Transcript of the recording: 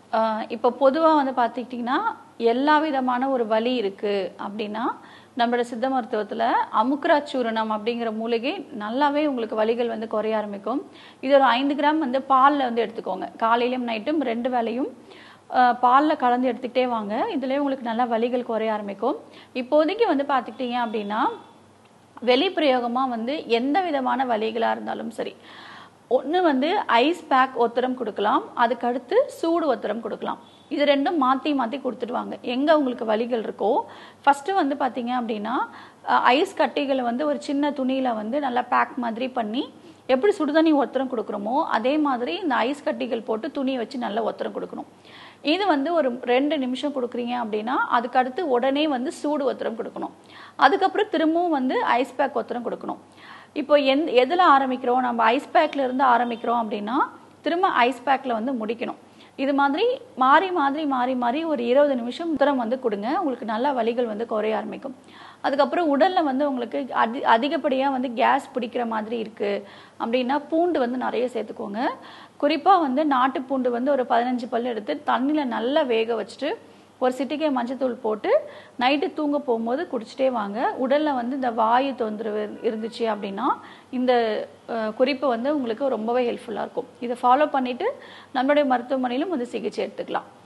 ஆஹ் இப்போ பொதுவாக வந்து பார்த்துக்கிட்டிங்கன்னா எல்லா விதமான ஒரு வலி இருக்குது அப்படின்னா நம்மளோட சித்த மருத்துவத்தில் அமுக்ராச்சூரணம் அப்படிங்கிற மூலிகை நல்லாவே உங்களுக்கு வலிகள் வந்து குறைய ஆரம்பிக்கும் இது ஒரு ஐந்து கிராம் வந்து பாலில் வந்து எடுத்துக்கோங்க காலையிலும் நைட்டும் ரெண்டு வேளையும் பாலில் கலந்து எடுத்துக்கிட்டே வாங்க இதுலேயே உங்களுக்கு நல்லா வலிகள் குறைய ஆரம்பிக்கும் இப்போதைக்கு வந்து பார்த்துக்கிட்டீங்க அப்படின்னா வெளிப்பிரயோகமாக வந்து எந்த விதமான வலிகளாக இருந்தாலும் சரி ஒன்று வந்து ஐஸ் பேக் ஒத்தரம் கொடுக்கலாம் அதுக்கு அடுத்து சூடு ஒத்தரம் கொடுக்கலாம் இது ரெண்டும் மாற்றி மாற்றி கொடுத்துட்டு வாங்க எங்கே உங்களுக்கு வலிகள் இருக்கோ ஃபஸ்ட்டு வந்து பார்த்தீங்க அப்படின்னா அஹ், ஐஸ் கட்டிகளை வந்து ஒரு சின்ன துணியில் வந்து நல்லா பேக் மாதிரி பண்ணி எப்படி சுடுதண்ணி ஒத்தரம் கொடுக்குறோமோ அதே மாதிரி இந்த ஐஸ் கட்டிகள் போட்டு துணியை வச்சு நல்லா ஒத்தரம் கொடுக்கணும் இது வந்து ஒரு ரெண்டு நிமிஷம் கொடுக்குறீங்க அப்படின்னா அதுக்கு அடுத்து உடனே வந்து சூடு ஒத்தரம் கொடுக்கணும் அதுக்கப்புறம் திரும்பவும் வந்து ஐஸ் பேக் ஒத்தரம் கொடுக்கணும் இப்போ எந் எதில் ஆரம்பிக்கிறோம் நம்ம ஐஸ் பேக்கில் இருந்து ஆரம்பிக்கிறோம் அப்படின்னா திரும்ப ஐஸ் பேக்கில் வந்து முடிக்கணும் இது மாதிரி மாறி மாறி மாறி மாறி ஒரு இருபது நிமிஷம் உத்தரம் வந்து கொடுங்க உங்களுக்கு நல்ல வலிகள் வந்து குறைய ஆரம்பிக்கும் அதுக்கப்புறம் உடலில் வந்து உங்களுக்கு அதி அதிகப்படியாக வந்து கேஸ் பிடிக்கிற மாதிரி இருக்குது அப்படின்னா பூண்டு வந்து நிறைய சேர்த்துக்கோங்க குறிப்பாக வந்து நாட்டு பூண்டு வந்து ஒரு பதினஞ்சு பல் எடுத்து தண்ணியில் நல்லா வேக வச்சுட்டு ஒரு சிட்டிகை மஞ்சத்தூள் போட்டு நைட்டு தூங்க போகும்போது குடிச்சிட்டே வாங்க உடலில் வந்து இந்த வாயு தொந்தரவு இருந்துச்சு அப்படின்னா இந்த அஹ், குறிப்பு வந்து உங்களுக்கு ரொம்பவே ஹெல்ப்ஃபுல்லாக இருக்கும் இதை ஃபாலோ பண்ணிவிட்டு நம்மளுடைய மருத்துவமனையிலும் வந்து சிகிச்சை எடுத்துக்கலாம்